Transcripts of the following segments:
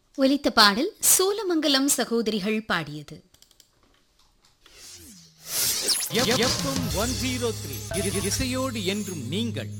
ஒலித்த பாடல் சோலமங்கலம் சகோதரிகள் பாடியது எஃப்எம் ஒன் ஜீரோ த்ரீ இசையோடு என்றும் நீங்கள்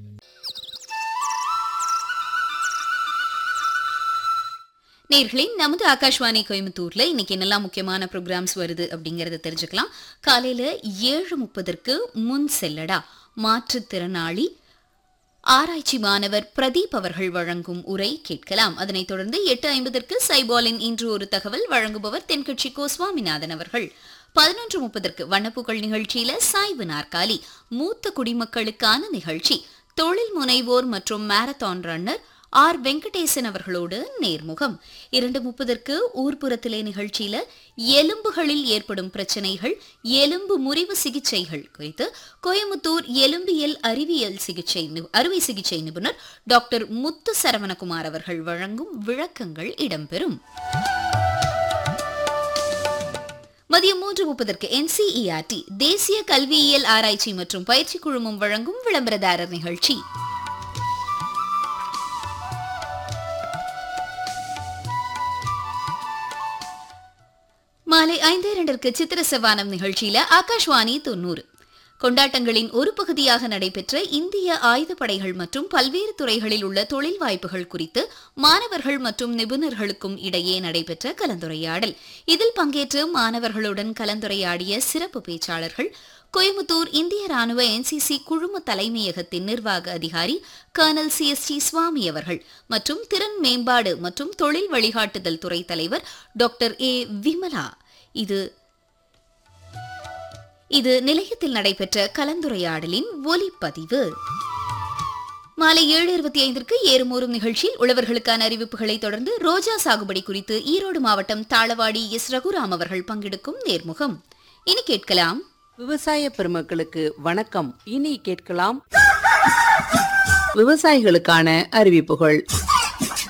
நேர்களே நமது ஆகாஷ்வாணி கோயம்புத்தூர்ல இன்னைக்கு என்னெல்லாம் முக்கியமான ப்ரோக்ராம்ஸ் வருது அப்படிங்கறத தெரிஞ்சுக்கலாம் காலையில ஏழு முப்பதற்கு முன் செல்லடா மாற்றுத்திறனாளி ஆராய்ச்சி மாணவர் பிரதீப் அவர்கள் வழங்கும் உரை கேட்கலாம் அதனைத் தொடர்ந்து எட்டு ஐம்பதற்கு சைபாலின் இன்று ஒரு தகவல் வழங்குபவர் தென்கட்சி கோ சுவாமிநாதன் அவர்கள் பதினொன்று முப்பதற்கு வண்ணப்புகள் நிகழ்ச்சியில சாய்வு நாற்காலி மூத்த குடிமக்களுக்கான நிகழ்ச்சி தொழில் முனைவோர் மற்றும் மாரத்தான் ரன்னர் ஆர் வெங்கடேசன் அவர்களோடு நேர்முகம் இரண்டு முப்பதற்கு ஊர்ப்புறத்திலே நிகழ்ச்சியில எலும்புகளில் ஏற்படும் பிரச்சனைகள் எலும்பு முறிவு சிகிச்சைகள் குறித்து கோயமுத்தூர் எலும்பியல் அறிவியல் சிகிச்சை நி- அறுவை சிகிச்சை நிபுணர் டாக்டர் முத்து சரவணகுமார் அவர்கள் வழங்கும் விளக்கங்கள் இடம்பெறும் மதியம் மூன்று முப்பதற்கு என்சிஇஆர்டி தேசிய கல்வியியல் ஆராய்ச்சி மற்றும் பயிற்சி குழுமம் வழங்கும் விளம்பரதாரர் நிகழ்ச்சி மாலை ஐந்து இரண்டிற்கு சித்திர செவ்வானம் நிகழ்ச்சியில ஆகாஷ்வாணி தொண்ணூறு கொண்டாட்டங்களின் ஒரு பகுதியாக நடைபெற்ற இந்திய ஆயுதப்படைகள் மற்றும் பல்வேறு துறைகளில் உள்ள தொழில் வாய்ப்புகள் குறித்து மாணவர்கள் மற்றும் நிபுணர்களுக்கும் இடையே நடைபெற்ற கலந்துரையாடல் இதில் பங்கேற்று மாணவர்களுடன் கலந்துரையாடிய சிறப்பு பேச்சாளர்கள் கோயமுத்தூர் இந்திய ராணுவ என்சிசி குழும தலைமையகத்தின் நிர்வாக அதிகாரி colonel C S D Swamy அவர்கள் மற்றும் திறன் மேம்பாடு மற்றும் தொழில் வழிகாட்டுதல் துறை தலைவர் டாக்டர் ஏ விமலா இது இது நிலையத்தில் நடைபெற்ற கலந்துரையாடலின் ஒலிப்பதிவு மாலை ஏழு இருபத்தி ஐந்திற்கு ஏறுமூறும் நிகழ்ச்சியில் உழவர்களுக்கான அறிவிப்புகளை தொடர்ந்து ரோஜா சாகுபடி குறித்து ஈரோடு மாவட்டம் தாளவாடி எஸ் ரகுராம் அவர்கள் பங்கெடுக்கும் நேர்முகம் இனி கேட்கலாம் விவசாய பெருமக்களுக்கு வணக்கம் இனி கேட்கலாம் விவசாயிகளுக்கான அறிவிப்புகள்